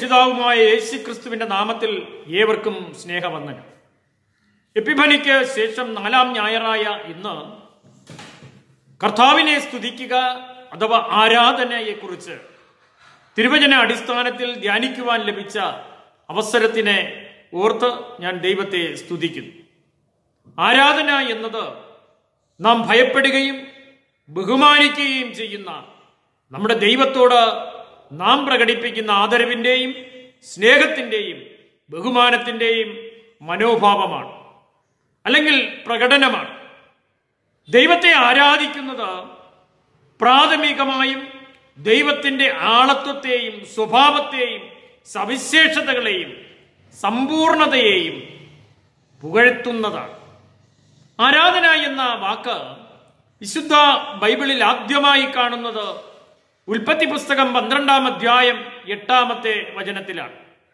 രക്ഷിതാവുമായ യേശു ക്രിസ്തുവിന്റെ നാമത്തിൽ ഏവർക്കും സ്നേഹവന്ദനം എപ്പിഫനിക്ക് ശേഷം നാലാം ഞായറായ ഇന്ന് കർത്താവിനെ സ്തുതിക്കുക അഥവാ ആരാധനയെക്കുറിച്ച് തിരുവചന അടിസ്ഥാനത്തിൽ ധ്യാനിക്കുവാൻ ലഭിച്ച അവസരത്തിനെ ഓർത്ത് ഞാൻ ദൈവത്തെ സ്തുതിക്കുന്നു ആരാധന എന്നത് നാം ഭയപ്പെടുകയും ബഹുമാനിക്കുകയും ചെയ്യുന്ന നമ്മുടെ ദൈവത്തോട് നാം പ്രകടിപ്പിക്കുന്ന ആദരവിൻ്റെയും സ്നേഹത്തിൻ്റെയും ബഹുമാനത്തിൻ്റെയും മനോഭാവമാണ് അല്ലെങ്കിൽ പ്രകടനമാണ് ദൈവത്തെ ആരാധിക്കുന്നത് പ്രാഥമികമായും ദൈവത്തിൻ്റെ ആളത്വത്തെയും സ്വഭാവത്തെയും സവിശേഷതകളെയും സമ്പൂർണതയെയും പുകഴ്ത്തുന്നതാണ് ആരാധന എന്ന വാക്ക് വിശുദ്ധ ബൈബിളിൽ ആദ്യമായി കാണുന്നത് ഉൽപ്പത്തി പുസ്തകം പന്ത്രണ്ടാം അധ്യായം എട്ടാമത്തെ വചനത്തിലാണ്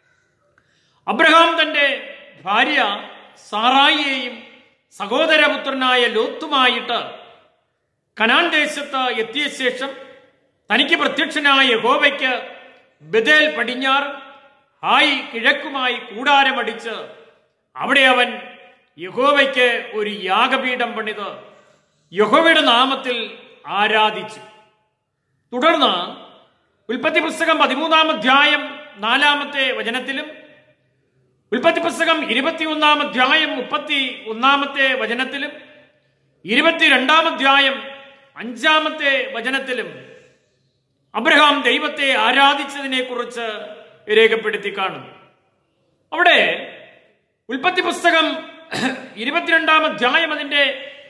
അബ്രഹാം തന്റെ ഭാര്യ സാറായിയെയും സഹോദരപുത്രനായ ലോത്തുമായിട്ട് കനാൻ ദേശത്ത് എത്തിയ ശേഷം തനിക്ക് പ്രത്യക്ഷനായ യഹോവയ്ക്ക് ബദേൽ പടിഞ്ഞാറ് ഹായ് കിഴക്കുമായി കൂടാരമടിച്ച് അവിടെ അവൻ യഹോവയ്ക്ക് ഒരു യാഗപീഠം പണിത് യഹോവയുടെ നാമത്തിൽ ആരാധിച്ചു തുടർന്ന് ഉൽപ്പത്തി പുസ്തകം പതിമൂന്നാം അധ്യായം നാലാമത്തെ വചനത്തിലും ഉൽപ്പത്തി പുസ്തകം ഇരുപത്തിയൊന്നാം അധ്യായം മുപ്പത്തി ഒന്നാമത്തെ വചനത്തിലും ഇരുപത്തിരണ്ടാം അധ്യായം അഞ്ചാമത്തെ വചനത്തിലും അബ്രഹാം ദൈവത്തെ ആരാധിച്ചതിനെ കുറിച്ച് രേഖപ്പെടുത്തി കാണുന്നു അവിടെ ഉൽപ്പത്തി പുസ്തകം ഇരുപത്തിരണ്ടാം അധ്യായം അതിന്റെ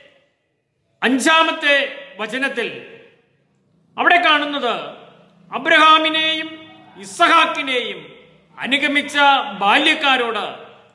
അഞ്ചാമത്തെ വചനത്തിൽ അവിടെ കാണുന്നത് അബ്രഹാമിനെയും ഇസഹാക്കിനെയും അനുഗമിച്ച ബാല്യക്കാരോട്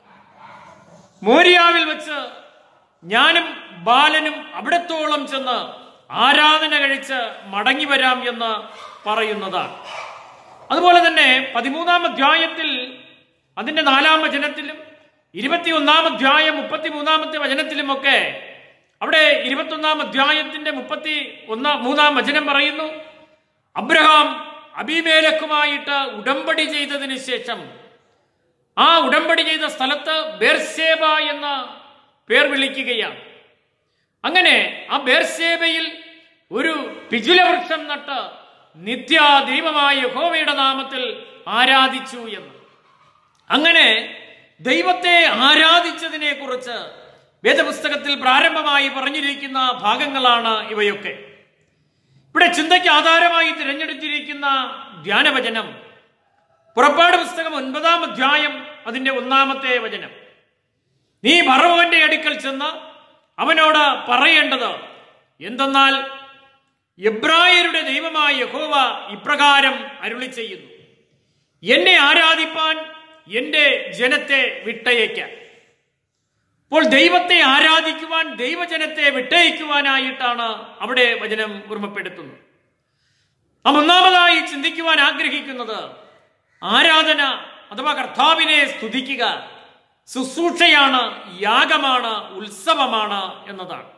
മോരിയാവിൽ വെച്ച് ഞാനും ബാലനും അവിടത്തോളം ചെന്ന് ആരാധന കഴിച്ച് മടങ്ങി വരാം എന്ന് പറയുന്നതാണ് അതുപോലെ തന്നെ പതിമൂന്നാം അധ്യായത്തിൽ അതിന്റെ നാലാം വചനത്തിലും ഇരുപത്തിയൊന്നാം അധ്യായം മുപ്പത്തിമൂന്നാമത്തെ വചനത്തിലുമൊക്കെ അവിടെ ഇരുപത്തൊന്നാം അധ്യായത്തിന്റെ മുപ്പത്തി ഒന്നാം മൂന്നാം വചനം പറയുന്നു അബ്രഹാം അബിമേലക്കുമായിട്ട് ഉടമ്പടി ചെയ്തതിന് ശേഷം ആ ഉടമ്പടി ചെയ്ത സ്ഥലത്ത് ബേർസേബ എന്ന പേർ വിളിക്കുകയാണ് അങ്ങനെ ആ ബേർസേബയിൽ ഒരു പിജുലവൃക്ഷം നട്ട് നിത്യ ദൈവമായ യഹോവയുടെ നാമത്തിൽ ആരാധിച്ചു എന്ന് അങ്ങനെ ദൈവത്തെ ആരാധിച്ചതിനെ കുറിച്ച് വേദപുസ്തകത്തിൽ പ്രാരംഭമായി പറഞ്ഞിരിക്കുന്ന ഭാഗങ്ങളാണ് ഇവയൊക്കെ ഇവിടെ ചിന്തയ്ക്ക് ആധാരമായി തിരഞ്ഞെടുത്തിരിക്കുന്ന ധ്യാനവചനം പുറപ്പാട് പുസ്തകം ഒൻപതാം അധ്യായം അതിന്റെ ഒന്നാമത്തെ വചനം നീ ഭറവന്റെ അടുക്കൽ ചെന്ന് അവനോട് പറയേണ്ടത് എന്തെന്നാൽ എബ്രായരുടെ ദൈവമായ യഹോവ ഇപ്രകാരം അരുളി ചെയ്യുന്നു എന്നെ ആരാധിപ്പാൻ എന്റെ ജനത്തെ വിട്ടയക്കാൻ അപ്പോൾ ദൈവത്തെ ആരാധിക്കുവാൻ ദൈവജനത്തെ വിട്ടയക്കുവാനായിട്ടാണ് അവിടെ വചനം ഓർമ്മപ്പെടുത്തുന്നത് നാം ഒന്നാമതായി ചിന്തിക്കുവാൻ ആഗ്രഹിക്കുന്നത് ആരാധന അഥവാ കർത്താവിനെ സ്തുതിക്കുക ശുശ്രൂഷയാണ് യാഗമാണ് ഉത്സവമാണ് എന്നതാണ്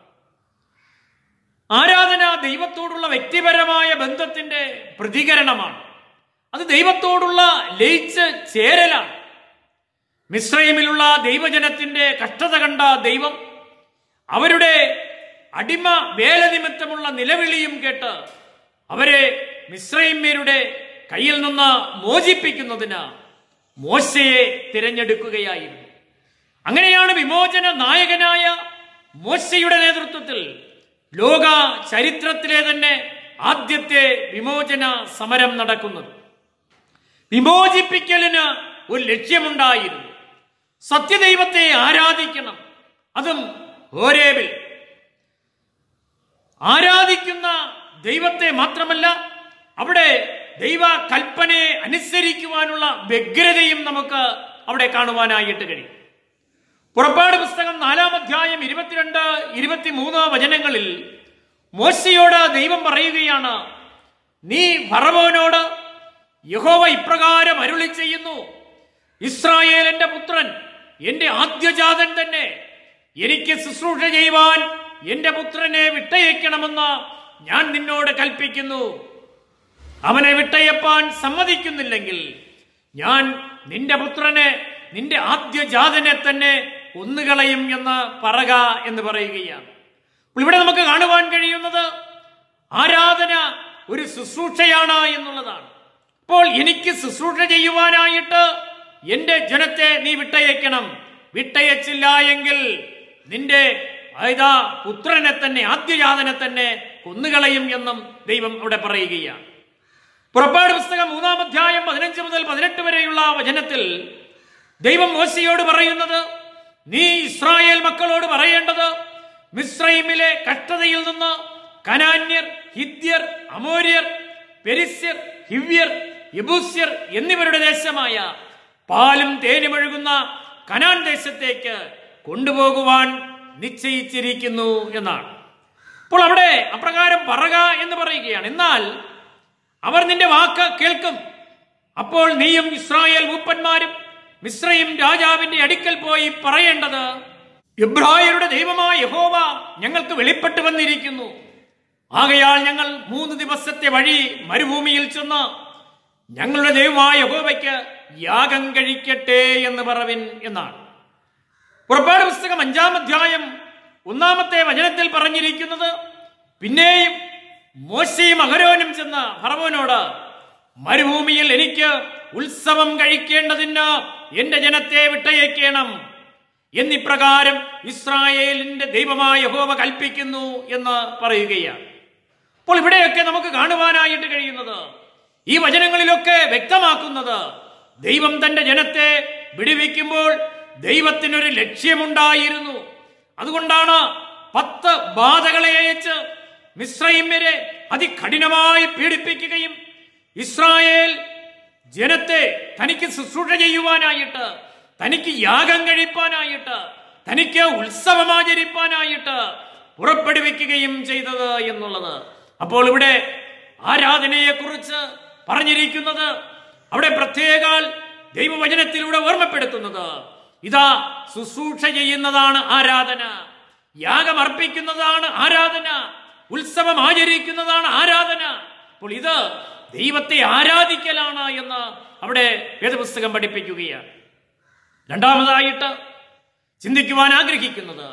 ആരാധന ദൈവത്തോടുള്ള വ്യക്തിപരമായ ബന്ധത്തിന്റെ പ്രതികരണമാണ് അത് ദൈവത്തോടുള്ള ലയിച്ച് ചേരലാണ് മിശ്രൈമിലുള്ള ദൈവജനത്തിന്റെ കഷ്ടത കണ്ട ദൈവം അവരുടെ അടിമ വേല നിമിത്തമുള്ള നിലവിളിയും കേട്ട് അവരെ മിശ്രൈമ്യരുടെ കയ്യിൽ നിന്ന് മോചിപ്പിക്കുന്നതിന് മോശയെ തിരഞ്ഞെടുക്കുകയായിരുന്നു അങ്ങനെയാണ് വിമോചന നായകനായ മോശയുടെ നേതൃത്വത്തിൽ ലോക ചരിത്രത്തിലെ തന്നെ ആദ്യത്തെ വിമോചന സമരം നടക്കുന്നത് വിമോചിപ്പിക്കലിന് ഒരു ലക്ഷ്യമുണ്ടായിരുന്നു സത്യദൈവത്തെ ആരാധിക്കണം അതും ഓരേവിൽ ആരാധിക്കുന്ന ദൈവത്തെ മാത്രമല്ല അവിടെ ദൈവ കൽപ്പനയെ അനുസരിക്കുവാനുള്ള വ്യഗ്രതയും നമുക്ക് അവിടെ കാണുവാനായിട്ട് കഴിയും പുറപ്പാട് പുസ്തകം നാലാം അധ്യായം ഇരുപത്തിരണ്ട് ഇരുപത്തിമൂന്ന് വചനങ്ങളിൽ മോശയോട് ദൈവം പറയുകയാണ് നീ ഭറവോനോട് യഹോവ ഇപ്രകാരം അരുളി ചെയ്യുന്നു ഇസ്രായേൽ എന്റെ പുത്രൻ എന്റെ ആദ്യജാതൻ തന്നെ എനിക്ക് ശുശ്രൂഷ ചെയ്യുവാൻ എന്റെ പുത്രനെ വിട്ടയക്കണമെന്ന് ഞാൻ നിന്നോട് കൽപ്പിക്കുന്നു അവനെ വിട്ടയപ്പാൻ സമ്മതിക്കുന്നില്ലെങ്കിൽ ഞാൻ നിന്റെ പുത്രനെ നിന്റെ ആദ്യജാതനെ തന്നെ കൊന്നുകളയും എന്ന് പറക എന്ന് പറയുകയാണ് അപ്പോൾ ഇവിടെ നമുക്ക് കാണുവാൻ കഴിയുന്നത് ആരാധന ഒരു ശുശ്രൂഷയാണ് എന്നുള്ളതാണ് അപ്പോൾ എനിക്ക് ശുശ്രൂഷ ചെയ്യുവാനായിട്ട് എന്റെ ജനത്തെ നീ വിട്ടയക്കണം വിട്ടയച്ചില്ല എങ്കിൽ നിന്റെ അതാ പുത്രനെ തന്നെ ആദ്യജാതനെ തന്നെ കൊന്നുകളയും എന്നും ദൈവം അവിടെ പറയുകയാണ് പുറപ്പാട് പുസ്തകം മൂന്നാം അധ്യായം പതിനഞ്ച് മുതൽ പതിനെട്ട് വരെയുള്ള വചനത്തിൽ ദൈവം മോശയോട് പറയുന്നത് നീ ഇസ്രായേൽ മക്കളോട് പറയേണ്ടത് മിസ്രൈമിലെ കഷ്ടതയിൽ നിന്ന് കനാന്യർ ഹിത്യർ അമോര്യർ പെരിസ്യർ ഹിവ്യർ യബൂസ്യർ എന്നിവരുടെ ദേശമായ പാലും തേനുമൊഴുകുന്ന കനാൻ ദേശത്തേക്ക് കൊണ്ടുപോകുവാൻ നിശ്ചയിച്ചിരിക്കുന്നു എന്നാണ് അപ്പോൾ അവിടെ അപ്രകാരം പറക എന്ന് പറയുകയാണ് എന്നാൽ അവർ നിന്റെ വാക്ക് കേൾക്കും അപ്പോൾ നീയും ഇസ്രായേൽ മൂപ്പന്മാരും മിശ്രയും രാജാവിന്റെ അടുക്കൽ പോയി പറയേണ്ടത് ഇബ്രായരുടെ ദൈവമായ യഹോവ ഞങ്ങൾക്ക് വെളിപ്പെട്ടു വന്നിരിക്കുന്നു ആകയാൽ ഞങ്ങൾ മൂന്ന് ദിവസത്തെ വഴി മരുഭൂമിയിൽ ചെന്ന് ഞങ്ങളുടെ ദൈവമായ യഹോവയ്ക്ക് യാഗം കഴിക്കട്ടെ എന്ന് പറവിൻ എന്നാണ് പുറപ്പാട് പുസ്തകം അഞ്ചാം അധ്യായം ഒന്നാമത്തെ വചനത്തിൽ പറഞ്ഞിരിക്കുന്നത് പിന്നെയും മോശയും അഹരോനും ചെന്ന് ഫറവോനോട് മരുഭൂമിയിൽ എനിക്ക് ഉത്സവം കഴിക്കേണ്ടതിന് എന്റെ ജനത്തെ വിട്ടയക്കണം എന്നിപ്രകാരം ഇസ്രായേലിന്റെ ദൈവമായ യഹോവ കൽപ്പിക്കുന്നു എന്ന് പറയുകയാണ് അപ്പോൾ ഇവിടെയൊക്കെ നമുക്ക് കാണുവാനായിട്ട് കഴിയുന്നത് ഈ വചനങ്ങളിലൊക്കെ വ്യക്തമാക്കുന്നത് ദൈവം തന്റെ ജനത്തെ വിടുവിക്കുമ്പോൾ ദൈവത്തിനൊരു ലക്ഷ്യമുണ്ടായിരുന്നു അതുകൊണ്ടാണ് പത്ത് ബാധകളെ അയച്ച് മിശ്രൈമ്യരെ അതികഠിനമായി പീഡിപ്പിക്കുകയും ഇസ്രായേൽ ജനത്തെ തനിക്ക് ശുശ്രൂഷ ചെയ്യുവാനായിട്ട് തനിക്ക് യാഗം കഴിപ്പാനായിട്ട് തനിക്ക് ഉത്സവം ആചരിപ്പാനായിട്ട് പുറപ്പെടുവിക്കുകയും ചെയ്തത് എന്നുള്ളത് അപ്പോൾ ഇവിടെ ആരാധനയെക്കുറിച്ച് പറഞ്ഞിരിക്കുന്നത് അവിടെ പ്രത്യേകാൽ ദൈവവചനത്തിലൂടെ ഓർമ്മപ്പെടുത്തുന്നത് ഇതാ ശുശ്രൂഷ ചെയ്യുന്നതാണ് ആരാധന യാഗം അർപ്പിക്കുന്നതാണ് ആരാധന ഉത്സവം ആചരിക്കുന്നതാണ് ആരാധന അപ്പോൾ ഇത് ദൈവത്തെ ആരാധിക്കലാണ് എന്ന് അവിടെ വേദപുസ്തകം പഠിപ്പിക്കുകയാണ് രണ്ടാമതായിട്ട് ചിന്തിക്കുവാൻ ആഗ്രഹിക്കുന്നത്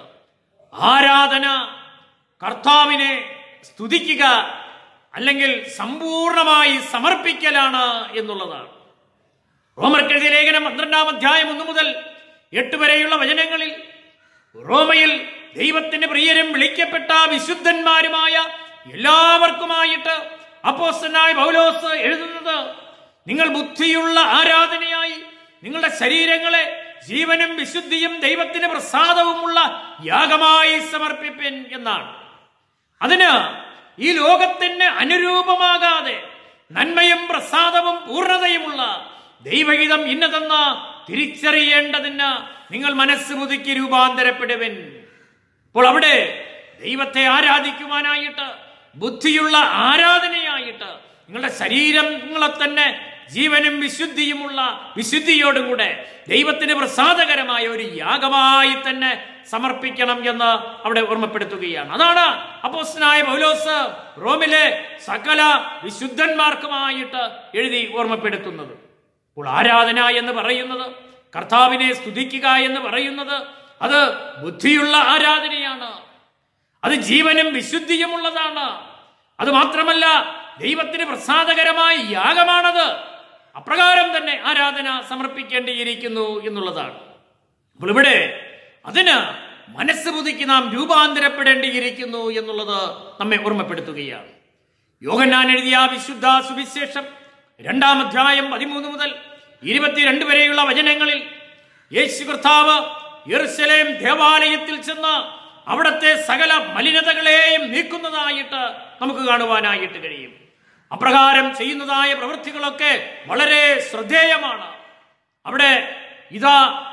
ആരാധന കർത്താവിനെ സ്തുതിക്കുക അല്ലെങ്കിൽ സമ്പൂർണമായി സമർപ്പിക്കലാണ് എന്നുള്ളതാണ് റോമർക്കെഴുതിയ ലേഖനം പന്ത്രണ്ടാം അധ്യായം ഒന്ന് മുതൽ എട്ട് വരെയുള്ള വചനങ്ങളിൽ റോമയിൽ ദൈവത്തിന്റെ പ്രിയരും വിളിക്കപ്പെട്ട വിശുദ്ധന്മാരുമായ എല്ലാവർക്കുമായിട്ട് അപ്പോസ്തനായ പൗലോസ് എഴുതുന്നത് നിങ്ങൾ ബുദ്ധിയുള്ള ആരാധനയായി നിങ്ങളുടെ ശരീരങ്ങളെ ജീവനും വിശുദ്ധിയും ദൈവത്തിന് പ്രസാദവുമുള്ള യാഗമായി സമർപ്പിപ്പിൻ എന്നാണ് അതിന് ഈ ലോകത്തിന് അനുരൂപമാകാതെ നന്മയും പ്രസാദവും പൂർണ്ണതയുമുള്ള ദൈവഹിതം ഇന്നതെന്ന് തിരിച്ചറിയേണ്ടതിന് നിങ്ങൾ മനസ്സ് പുതുക്കി രൂപാന്തരപ്പെടുവിൻ അപ്പോൾ അവിടെ ദൈവത്തെ ആരാധിക്കുവാനായിട്ട് ബുദ്ധിയുള്ള ആരാധനയായിട്ട് നിങ്ങളുടെ ശരീരങ്ങളെ തന്നെ ജീവനും വിശുദ്ധിയുമുള്ള വിശുദ്ധിയോടും കൂടെ ദൈവത്തിന് പ്രസാദകരമായ ഒരു യാഗമായി തന്നെ സമർപ്പിക്കണം എന്ന് അവിടെ ഓർമ്മപ്പെടുത്തുകയാണ് അതാണ് അപ്പോസ്തനായ പൗലോസ് റോമിലെ സകല വിശുദ്ധന്മാർക്കുമായിട്ട് എഴുതി ഓർമ്മപ്പെടുത്തുന്നത് അപ്പോൾ ആരാധന എന്ന് പറയുന്നത് കർത്താവിനെ സ്തുതിക്കുക എന്ന് പറയുന്നത് അത് ബുദ്ധിയുള്ള ആരാധനയാണ് അത് ജീവനും വിശുദ്ധിയുമുള്ളതാണ് അത് മാത്രമല്ല ദൈവത്തിന് പ്രസാദകരമായ യാഗമാണത് അപ്രകാരം തന്നെ ആരാധന സമർപ്പിക്കേണ്ടിയിരിക്കുന്നു എന്നുള്ളതാണ് അപ്പോൾ ഇവിടെ അതിന് മനസ്സ് പുതുക്കി നാം രൂപാന്തരപ്പെടേണ്ടിയിരിക്കുന്നു എന്നുള്ളത് നമ്മെ ഓർമ്മപ്പെടുത്തുകയാണ് യോഗന്നാൻ എഴുതിയ വിശുദ്ധ സുവിശേഷം രണ്ടാം അധ്യായം പതിമൂന്ന് മുതൽ ഇരുപത്തിരണ്ട് വരെയുള്ള വചനങ്ങളിൽ യേശു കർത്താവ് യെറുശലേം ദേവാലയത്തിൽ ചെന്ന് അവിടത്തെ സകല മലിനതകളെയും നീക്കുന്നതായിട്ട് നമുക്ക് കാണുവാനായിട്ട് കഴിയും അപ്രകാരം ചെയ്യുന്നതായ പ്രവൃത്തികളൊക്കെ വളരെ ശ്രദ്ധേയമാണ് അവിടെ ഇതാ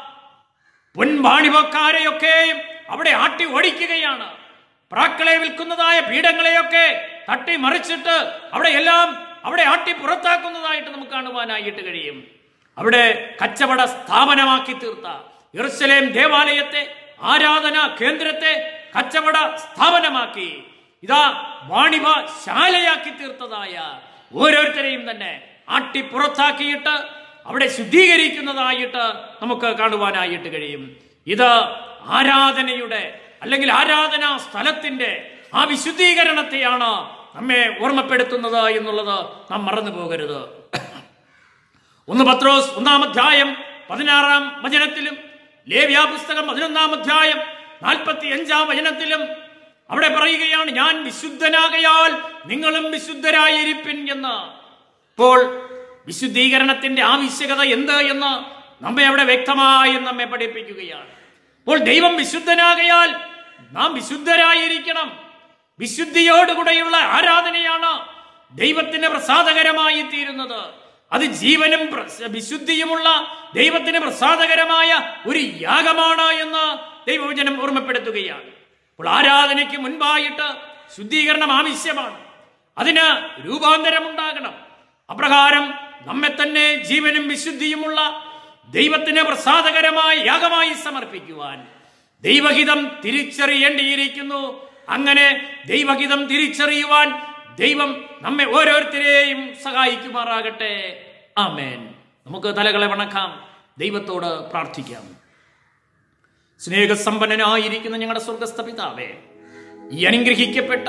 പൊൻവാണിഭക്കാരെയൊക്കെയും അവിടെ ആട്ടി ഓടിക്കുകയാണ് പ്രാക്കളെ വിൽക്കുന്നതായ പീഠങ്ങളെയൊക്കെ തട്ടി മറിച്ചിട്ട് അവിടെ എല്ലാം അവിടെ ആട്ടി പുറത്താക്കുന്നതായിട്ട് നമുക്ക് കാണുവാനായിട്ട് കഴിയും അവിടെ കച്ചവട സ്ഥാപനമാക്കി തീർത്ത യെറുസലേം ദേവാലയത്തെ ആരാധന കേന്ദ്രത്തെ കച്ചവട സ്ഥാപനമാക്കി ഇതാ വാണിഭ ശാലയാക്കി തീർത്തതായ ഓരോരുത്തരെയും തന്നെ ആട്ടി പുറത്താക്കിയിട്ട് അവിടെ ശുദ്ധീകരിക്കുന്നതായിട്ട് നമുക്ക് കാണുവാനായിട്ട് കഴിയും ഇത് ആരാധനയുടെ അല്ലെങ്കിൽ ആരാധനാ സ്ഥലത്തിന്റെ ആ വിശുദ്ധീകരണത്തെയാണ് നമ്മെ ഓർമ്മപ്പെടുത്തുന്നത് എന്നുള്ളത് നാം മറന്നു പോകരുത് ഒന്ന് പത്രോസ് ഒന്നാം അധ്യായം പതിനാറാം വചനത്തിലും ലേവ്യ പുസ്തകം പതിനൊന്നാം അധ്യായം നാൽപ്പത്തി അഞ്ചാം വചനത്തിലും അവിടെ പറയുകയാണ് ഞാൻ വിശുദ്ധനാകയാൽ നിങ്ങളും വിശുദ്ധരായിരിപ്പിൻ എന്ന് അപ്പോൾ വിശുദ്ധീകരണത്തിന്റെ ആവശ്യകത എന്ത് എന്ന് നമ്മെ അവിടെ വ്യക്തമായി നമ്മെ പഠിപ്പിക്കുകയാണ് അപ്പോൾ ദൈവം വിശുദ്ധനാകയാൽ നാം വിശുദ്ധരായിരിക്കണം വിശുദ്ധിയോടുകൂടെയുള്ള ആരാധനയാണ് ദൈവത്തിന് പ്രസാദകരമായി തീരുന്നത് അത് ജീവനും പ്ര- വിശുദ്ധിയുമുള്ള ദൈവത്തിന് പ്രസാദകരമായ ഒരു യാഗമാണ് എന്ന് ദൈവവചനം ഓർമ്മപ്പെടുത്തുകയാണ് അപ്പോൾ ആരാധനയ്ക്ക് മുൻപായിട്ട് ശുദ്ധീകരണം ആവശ്യമാണ് അതിന് രൂപാന്തരം ഉണ്ടാകണം അപ്രകാരം നമ്മെ തന്നെ ജീവനും വിശുദ്ധിയുമുള്ള ദൈവത്തിന് പ്രസാദകരമായ യാഗമായി സമർപ്പിക്കുവാൻ ദൈവഹിതം തിരിച്ചറിയേണ്ടിയിരിക്കുന്നു അങ്ങനെ ദൈവഹിതം തിരിച്ചറിയുവാൻ ദൈവം നമ്മെ ഓരോരുത്തരെയും സഹായിക്കുമാറാകട്ടെ ആമേൻ നമുക്ക് തലകളെ വണക്കാം ദൈവത്തോട് പ്രാർത്ഥിക്കാം സ്നേഹസമ്പന്നനായിരിക്കുന്ന ഞങ്ങളുടെ സ്വർഗസ്ഥ പിതാവേ ഈ അനുഗ്രഹിക്കപ്പെട്ട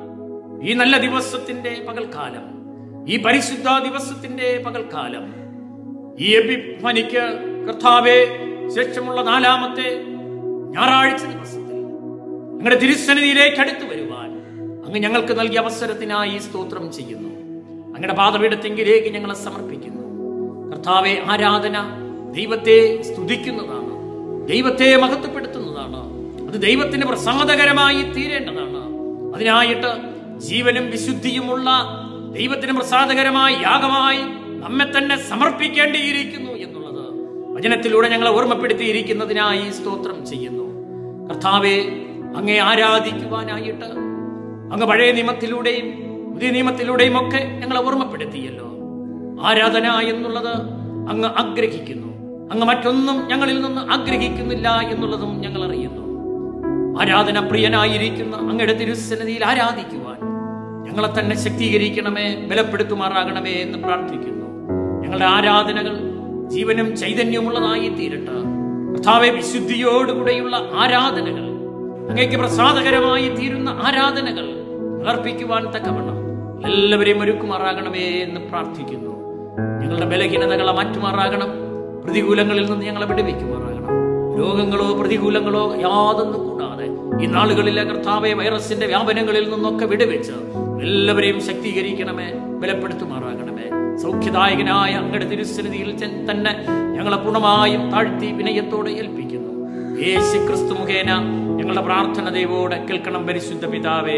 ഈ നല്ല ദിവസത്തിന്റെ പകൽക്കാലം ഈ പരിശുദ്ധ ദിവസത്തിന്റെ പകൽക്കാലം ഈ എപ്പിഫനിക്ക് കർത്താവെ ശേഷമുള്ള നാലാമത്തെ ഞായറാഴ്ച ദിവസത്തിൽ ഞങ്ങളുടെ തിരുസന്നിധിയിലേക്ക് അടുത്തു വരുവാൻ അങ്ങ് ഞങ്ങൾക്ക് നൽകിയ അവസരത്തിനായി സ്തോത്രം ചെയ്യുന്നു അങ്ങയുടെ പാതപീഠത്തെങ്കിലേക്ക് ഞങ്ങളെ സമർപ്പിക്കുന്നു കർത്താവെ ആരാധന ദൈവത്തെ സ്തുതിക്കുന്നതാണ് ദൈവത്തെ മഹത്വപ്പെടുത്തുന്നതാണ് അത് ദൈവത്തിന് പ്രസാദകരമായി തീരേണ്ടതാണ് അതിനായിട്ട് ജീവനും വിശുദ്ധിയുമുള്ള ദൈവത്തിന് പ്രസാദകരമായ യാഗമായി നമ്മെ തന്നെ സമർപ്പിക്കേണ്ടിയിരിക്കുന്നു എന്നുള്ളത് വചനത്തിലൂടെ ഞങ്ങളെ ഓർമ്മപ്പെടുത്തിയിരിക്കുന്നതിനായി സ്തോത്രം ചെയ്യുന്നു കർത്താവെ അങ്ങേ ആരാധിക്കുവാനായിട്ട് അങ്ങ് പഴയ നിയമത്തിലൂടെയും പുതിയ നിയമത്തിലൂടെയും ഒക്കെ ഞങ്ങളെ ഓർമ്മപ്പെടുത്തിയല്ലോ ആരാധന എന്നുള്ളത് അങ്ങ് ആഗ്രഹിക്കുന്നു അങ്ങ് മറ്റൊന്നും ഞങ്ങളിൽ നിന്ന് ആഗ്രഹിക്കുന്നില്ല എന്നുള്ളതും ഞങ്ങൾ അറിയുന്നു ആരാധന പ്രിയനായിരിക്കുന്ന അങ്ങയുടെ തിരുസന്നിധിയിൽ ആരാധിക്കുവാൻ ഞങ്ങളെ തന്നെ ശക്തീകരിക്കണമേ ബലപ്പെടുത്തുമാറാകണമേ എന്ന് പ്രാർത്ഥിക്കുന്നു ഞങ്ങളുടെ ആരാധനകൾ ജീവനും ചൈതന്യമുള്ളതായി തീരട്ടെ കർത്താവെ വിശുദ്ധിയോടുകൂടെയുള്ള ആരാധനകൾ അങ്ങേക്ക് പ്രസാദകരമായി തീരുന്ന ആരാധനകൾ അർപ്പിക്കുവാൻ തക്കവണ്ണം എല്ലാവരെയും ഒരുക്കുമാറാകണമേ എന്ന് പ്രാർത്ഥിക്കുന്നു ഞങ്ങളുടെ ബലഹീനതകളെ മാറ്റുമാറാകണം പ്രതികൂലങ്ങളിൽ നിന്ന് ഞങ്ങളെ വിടുവിക്കുമാറാകണം രോഗങ്ങളോ പ്രതികൂലങ്ങളോ യാതൊന്നും കൂടാതെ ഈ നാളുകളിലെ കർത്താവെ വൈറസിന്റെ വ്യാപനങ്ങളിൽ നിന്നൊക്കെ വിടുവിച്ച് എല്ലാവരെയും ശക്തീകരിക്കണമേ ബലപ്പെടുത്തുമാറാകണമേ സൗഖ്യദായകനായ അങ്ങയുടെ തിരുസന്നിധിയിൽ ചെന്ന് തന്നെ ഞങ്ങളെ പൂർണ്ണമായും താഴ്ത്തി വിനയത്തോടെ ഏൽപ്പിക്കുന്നു യേശു ക്രിസ്തു മുഖേന ഞങ്ങളുടെ പ്രാർത്ഥന ദൈവോടെ കേൾക്കണം പരിശുദ്ധ പിതാവേ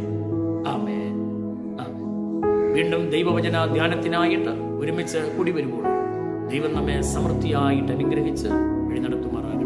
ആമേൻ ആമേൻ. വീണ്ടും ദൈവവചന ധ്യാനത്തിനായിട്ട് ഒരുമിച്ച് കൂടി വരുമ്പോൾ ദൈവം നമ്മെ സമൃദ്ധിയായിട്ട് അനുഗ്രഹിച്ച് വഴി നടത്തുമാറാണ്